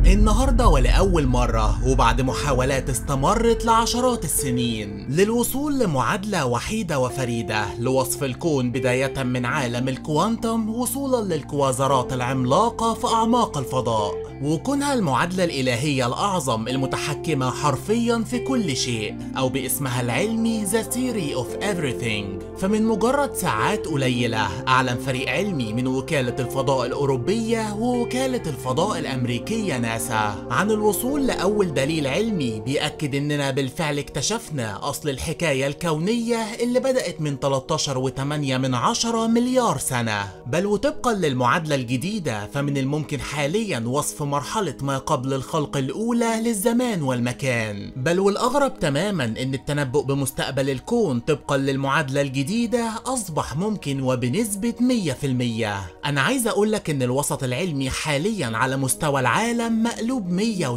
النهارده ولأول مرة وبعد محاولات استمرت لعشرات السنين للوصول لمعادلة وحيدة وفريدة لوصف الكون بداية من عالم الكوانتم وصولا للكوازرات العملاقة في أعماق الفضاء وكونها المعادلة الإلهية الأعظم المتحكمة حرفيا في كل شيء أو باسمها العلمي The Theory of Everything فمن مجرد ساعات قليلة أعلن فريق علمي من وكالة الفضاء الأوروبية ووكالة الفضاء الأمريكية ناسا عن الوصول لأول دليل علمي بيأكد إننا بالفعل اكتشفنا أصل الحكاية الكونية اللي بدأت من 13.8 من عشرة مليار سنة بل وطبقا للمعادلة الجديدة فمن الممكن حاليا وصف مرحلة ما قبل الخلق الأولى للزمان والمكان بل والأغرب تماما إن التنبؤ بمستقبل الكون طبقا للمعادلة الجديدة أصبح ممكن وبنسبة 100% أنا عايز أقولك إن الوسط العلمي حاليا على مستوى العالم مقلوب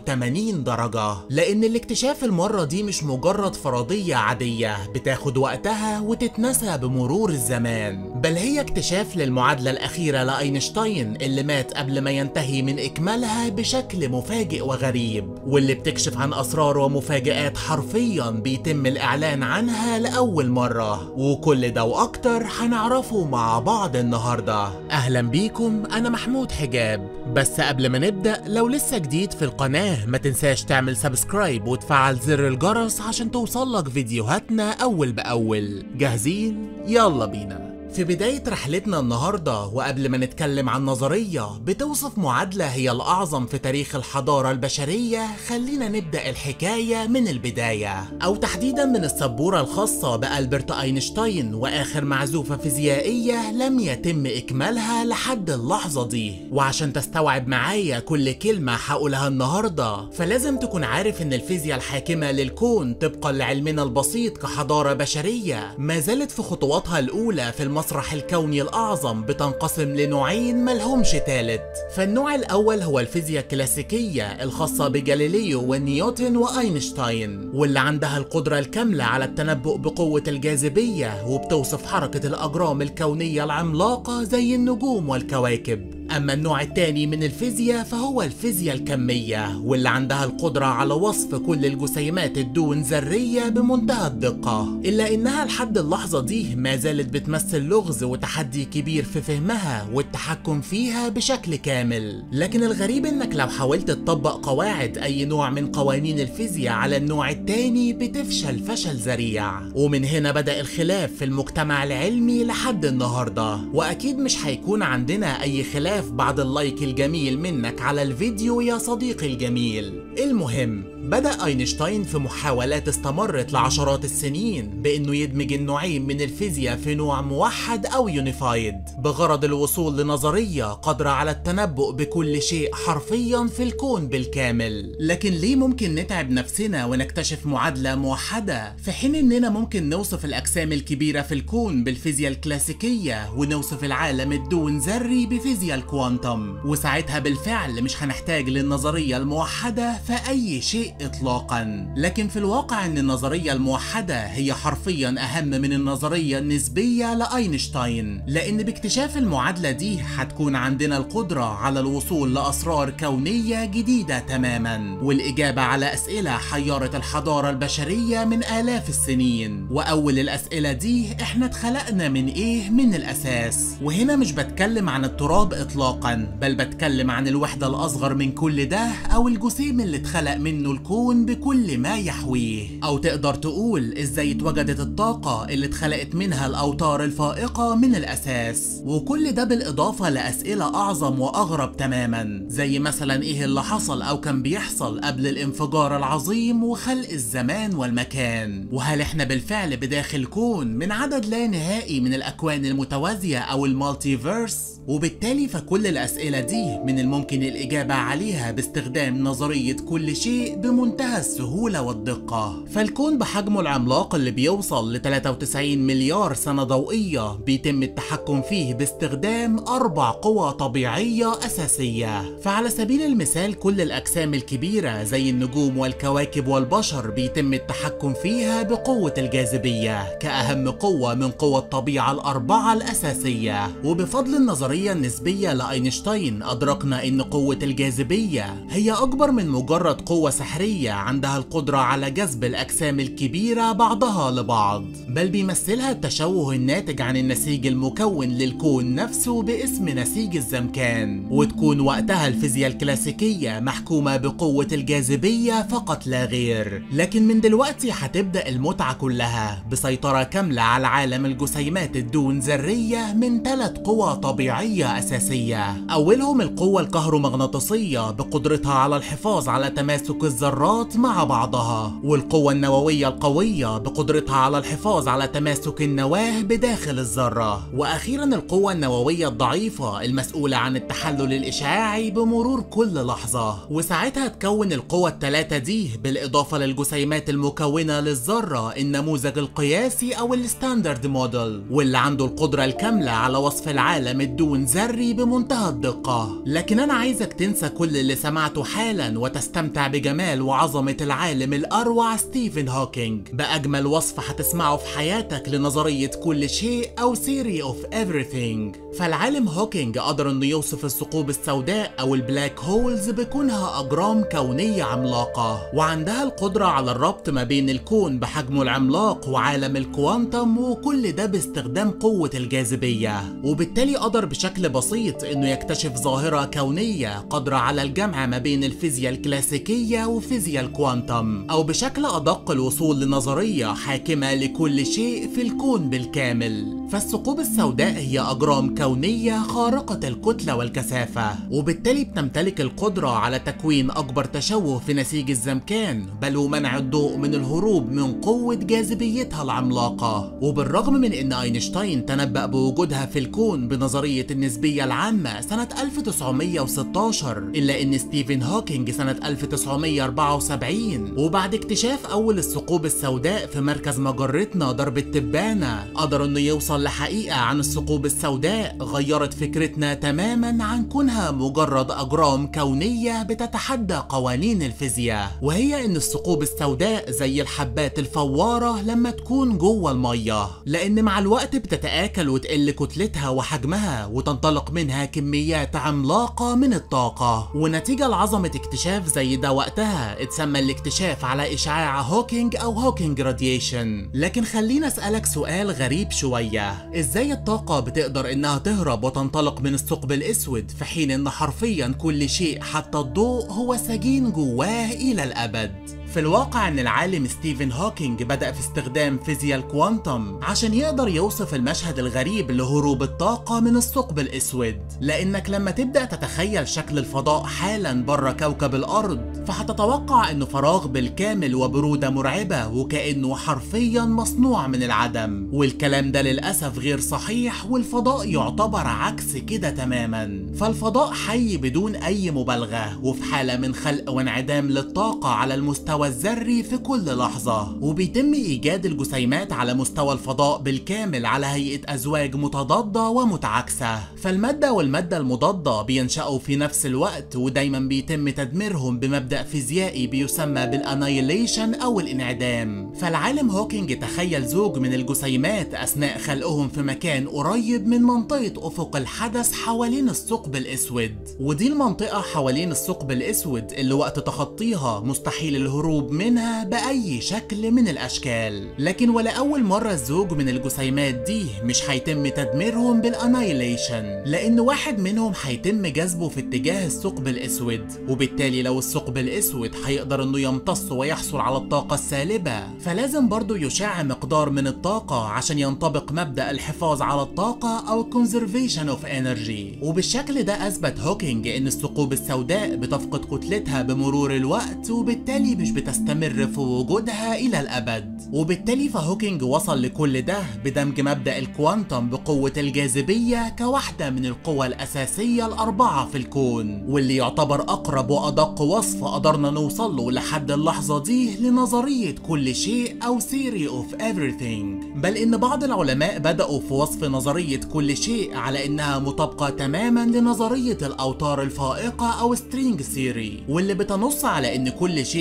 180 درجة لأن الاكتشاف المرة دي مش مجرد فرضية عادية بتاخد وقتها وتتنسى بمرور الزمان بل هي اكتشاف للمعادلة الأخيرة لأينشتاين اللي مات قبل ما ينتهي من إكمالها بشكل مفاجئ وغريب واللي بتكشف عن أسرار ومفاجآت حرفيا بيتم الإعلان عنها لأول مرة وكل ده وأكتر هنعرفه مع بعض النهاردة أهلا بيكم أنا محمود حجاب بس قبل ما نبدأ لو لسه جديد في القناة ما تنساش تعمل سبسكرايب وتفعل زر الجرس عشان توصلك فيديوهاتنا أول بأول جاهزين؟ يلا بينا في بداية رحلتنا النهاردة وقبل ما نتكلم عن نظرية بتوصف معادلة هي الأعظم في تاريخ الحضارة البشرية خلينا نبدأ الحكاية من البداية أو تحديدا من السبورة الخاصة بألبرت أينشتاين وآخر معزوفة فيزيائية لم يتم إكمالها لحد اللحظة دي وعشان تستوعب معايا كل كلمة هقولها النهاردة فلازم تكون عارف إن الفيزياء الحاكمة للكون طبقا لعلمنا البسيط كحضارة بشرية ما زالت في خطواتها الأولى في المسرح المسرح الكوني الأعظم بتنقسم لنوعين ملهمش تالت فالنوع الأول هو الفيزياء الكلاسيكية الخاصة بجاليليو ونيوتن وأينشتاين واللي عندها القدرة الكاملة على التنبؤ بقوة الجاذبية وبتوصف حركة الأجرام الكونية العملاقة زي النجوم والكواكب أما النوع الثاني من الفيزياء فهو الفيزياء الكمية واللي عندها القدرة على وصف كل الجسيمات الدون ذرية بمنتهى الدقة إلا إنها لحد اللحظة دي ما زالت بتمثل لغز وتحدي كبير في فهمها والتحكم فيها بشكل كامل لكن الغريب إنك لو حاولت تطبق قواعد أي نوع من قوانين الفيزياء على النوع الثاني بتفشل فشل ذريع ومن هنا بدأ الخلاف في المجتمع العلمي لحد النهاردة وأكيد مش هيكون عندنا أي خلاف بعد اللايك الجميل منك على الفيديو يا صديقي الجميل المهم بدأ أينشتاين في محاولات استمرت لعشرات السنين بأنه يدمج النوعين من الفيزياء في نوع موحد أو يونيفايد بغرض الوصول لنظرية قادرة على التنبؤ بكل شيء حرفيا في الكون بالكامل لكن ليه ممكن نتعب نفسنا ونكتشف معادلة موحدة في حين إننا ممكن نوصف الأجسام الكبيرة في الكون بالفيزياء الكلاسيكية ونوصف العالم الدون ذري بفيزياء الكوانتم وساعتها بالفعل مش هنحتاج للنظرية الموحدة في أي شيء اطلاقا لكن في الواقع ان النظرية الموحدة هي حرفيا اهم من النظرية النسبية لاينشتاين لان باكتشاف المعادلة دي هتكون عندنا القدرة على الوصول لاسرار كونية جديدة تماما والاجابة على اسئلة حيرت الحضارة البشرية من الاف السنين واول الاسئلة دي احنا اتخلقنا من ايه من الاساس وهنا مش بتكلم عن التراب اطلاقا بل بتكلم عن الوحدة الاصغر من كل ده او الجسيم اللي اتخلق منه الكون بكل ما يحويه او تقدر تقول ازاي اتوجدت الطاقة اللي اتخلقت منها الاوتار الفائقة من الاساس وكل ده بالاضافة لاسئلة اعظم واغرب تماما زي مثلا ايه اللي حصل او كان بيحصل قبل الانفجار العظيم وخلق الزمان والمكان وهل احنا بالفعل بداخل كون من عدد لا نهائي من الاكوان المتوازية او المالتيفيرس وبالتالي فكل الأسئلة دي من الممكن الإجابة عليها باستخدام نظرية كل شيء بمنتهى السهولة والدقة فالكون بحجمه العملاق اللي بيوصل ل 93 مليار سنة ضوئية بيتم التحكم فيه باستخدام أربع قوى طبيعية أساسية فعلى سبيل المثال كل الأجسام الكبيرة زي النجوم والكواكب والبشر بيتم التحكم فيها بقوة الجاذبية كأهم قوة من قوى الطبيعة الأربعة الأساسية وبفضل النظرية النظرية النسبية لأينشتاين أدركنا إن قوة الجاذبية هي أكبر من مجرد قوة سحرية عندها القدرة على جذب الأجسام الكبيرة بعضها لبعض بل بيمثلها التشوه الناتج عن النسيج المكون للكون نفسه باسم نسيج الزمكان وتكون وقتها الفيزياء الكلاسيكية محكومة بقوة الجاذبية فقط لا غير لكن من دلوقتي هتبدأ المتعة كلها بسيطرة كاملة على عالم الجسيمات الدون ذرية من ثلاث قوى طبيعية أساسية أولهم القوة الكهرومغناطيسية بقدرتها على الحفاظ على تماسك الذرات مع بعضها والقوة النووية القوية بقدرتها على الحفاظ على تماسك النواة بداخل الذرة وأخيرا القوة النووية الضعيفة المسؤولة عن التحلل الإشعاعي بمرور كل لحظة وساعتها تكون القوة الثلاثة دي بالإضافة للجسيمات المكونة للذرة النموذج القياسي أو الستاندرد موديل واللي عنده القدرة الكاملة على وصف العالم الدون ذري بمنتهى الدقة لكن أنا عايزك تنسى كل اللي سمعته حالا وتستمتع بجمال وعظمة العالم الأروع ستيفن هوكينج بأجمل وصف هتسمعه في حياتك لنظرية كل شيء أو theory of everything فالعالم هوكينج قدر انه يوصف الثقوب السوداء او البلاك هولز بكونها اجرام كونية عملاقة وعندها القدرة على الربط ما بين الكون بحجمه العملاق وعالم الكوانتم وكل ده باستخدام قوة الجاذبية وبالتالي قدر بشكل بسيط انه يكتشف ظاهرة كونية قادرة على الجمع ما بين الفيزياء الكلاسيكية وفيزياء الكوانتم او بشكل ادق الوصول لنظرية حاكمة لكل شيء في الكون بالكامل فالثقوب السوداء هي اجرام كونية خارقة الكتلة والكثافة وبالتالي بتمتلك القدرة على تكوين أكبر تشوه في نسيج الزمكان بل ومنع الضوء من الهروب من قوة جاذبيتها العملاقة وبالرغم من أن أينشتاين تنبأ بوجودها في الكون بنظرية النسبية العامة سنة 1916 إلا أن ستيفن هوكينج سنة 1974 وبعد اكتشاف أول الثقوب السوداء في مركز مجرتنا درب التبانة قدر أنه يوصل لحقيقة عن الثقوب السوداء غيرت فكرتنا تماما عن كونها مجرد أجرام كونية بتتحدى قوانين الفيزياء وهي إن الثقوب السوداء زي الحبات الفوارة لما تكون جوه المية لأن مع الوقت بتتآكل وتقل كتلتها وحجمها وتنطلق منها كميات عملاقة من الطاقة ونتيجة لعظمة اكتشاف زي ده وقتها اتسمى الاكتشاف على إشعاع هوكينج أو هوكينج راديشن لكن خلينا أسألك سؤال غريب شوية إزاي الطاقة بتقدر إنها تهرب وتنطلق من الثقب الأسود في حين إن حرفيا كل شيء حتى الضوء هو سجين جواه إلى الأبد في الواقع ان العالم ستيفن هوكينج بدأ في استخدام فيزياء الكوانتم عشان يقدر يوصف المشهد الغريب لهروب الطاقة من الثقب الاسود لانك لما تبدأ تتخيل شكل الفضاء حالا بره كوكب الارض فهتتوقع انه فراغ بالكامل وبرودة مرعبة وكأنه حرفيا مصنوع من العدم والكلام ده للأسف غير صحيح والفضاء يعتبر عكس كده تماما فالفضاء حي بدون اي مبالغة وفي حالة من خلق وانعدام للطاقة على المستوى الذري في كل لحظة وبيتم إيجاد الجسيمات على مستوى الفضاء بالكامل على هيئة أزواج متضادة ومتعاكسة فالمادة والمادة المضادة بينشأوا في نفس الوقت ودايما بيتم تدميرهم بمبدأ فيزيائي بيسمى بالانايليشن أو الانعدام فالعالم هوكينج تخيل زوج من الجسيمات أثناء خلقهم في مكان قريب من منطقة أفق الحدث حوالين الثقب الأسود ودي المنطقة حوالين الثقب الأسود اللي وقت تخطيها مستحيل الهروب منها بأي شكل من الأشكال لكن ولا أول مرة الزوج من الجسيمات دي مش هيتم تدميرهم بالانايليشن لأن واحد منهم هيتم جذبه في اتجاه الثقب الأسود وبالتالي لو الثقب الأسود هيقدر إنه يمتص ويحصل على الطاقة السالبة فلازم برضه يشع مقدار من الطاقة عشان ينطبق مبدأ الحفاظ على الطاقة أو conservation of energy وبالشكل ده أثبت هوكينج إن الثقوب السوداء بتفقد كتلتها بمرور الوقت وبالتالي مش بتستمر في وجودها إلى الأبد وبالتالي فهوكينج وصل لكل ده بدمج مبدأ الكوانتم بقوة الجاذبية كواحدة من القوى الأساسية الأربعة في الكون واللي يعتبر أقرب وأدق وصف قدرنا نوصل له لحد اللحظة دي لنظرية كل شيء أو theory of everything بل إن بعض العلماء بدأوا في وصف نظرية كل شيء على إنها مطابقة تماما لنظرية الأوتار الفائقة أو string theory واللي بتنص على إن كل شيء في الكون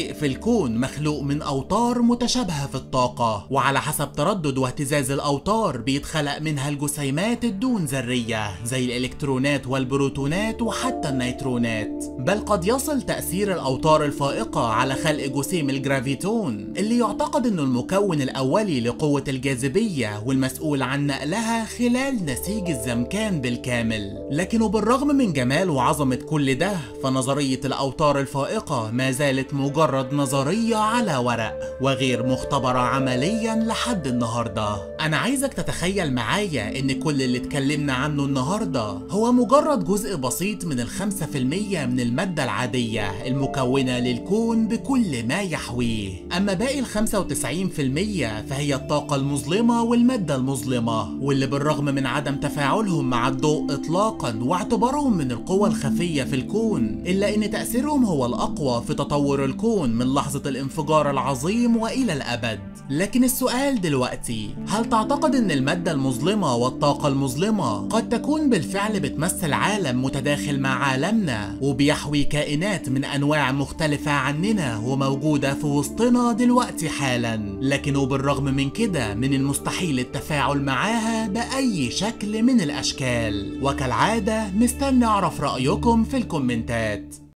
الكون مخلوق من أوتار متشابهة في الطاقة وعلى حسب تردد واهتزاز الأوتار بيتخلق منها الجسيمات الدون ذرية زي الإلكترونات والبروتونات وحتى النيترونات بل قد يصل تأثير الأوتار الفائقة على خلق جسيم الجرافيتون اللي يعتقد أنه المكون الأولي لقوة الجاذبية والمسؤول عن نقلها خلال نسيج الزمكان بالكامل لكنه بالرغم من جمال وعظمة كل ده فنظرية الأوتار الفائقة ما زالت مجرد نظرية على ورق وغير مختبرة عمليا لحد النهاردة أنا عايزك تتخيل معايا إن كل اللي اتكلمنا عنه النهاردة هو مجرد جزء بسيط من الخمسة في المية من المادة العادية المكونة للكون بكل ما يحويه أما باقي الخمسة وتسعين في المية فهي الطاقة المظلمة والمادة المظلمة واللي بالرغم من عدم تفاعلهم مع الضوء إطلاقا واعتبارهم من القوى الخفية في الكون إلا إن تأثيرهم هو الأقوى في تطور الكون من لحظة الانفجار العظيم وإلى الأبد لكن السؤال دلوقتي هل تعتقد أن المادة المظلمة والطاقة المظلمة قد تكون بالفعل بتمثل عالم متداخل مع عالمنا وبيحوي كائنات من أنواع مختلفة عننا وموجودة في وسطنا دلوقتي حالا لكنه بالرغم من كده من المستحيل التفاعل معاها بأي شكل من الأشكال وكالعادة مستني أعرف رأيكم في الكومنتات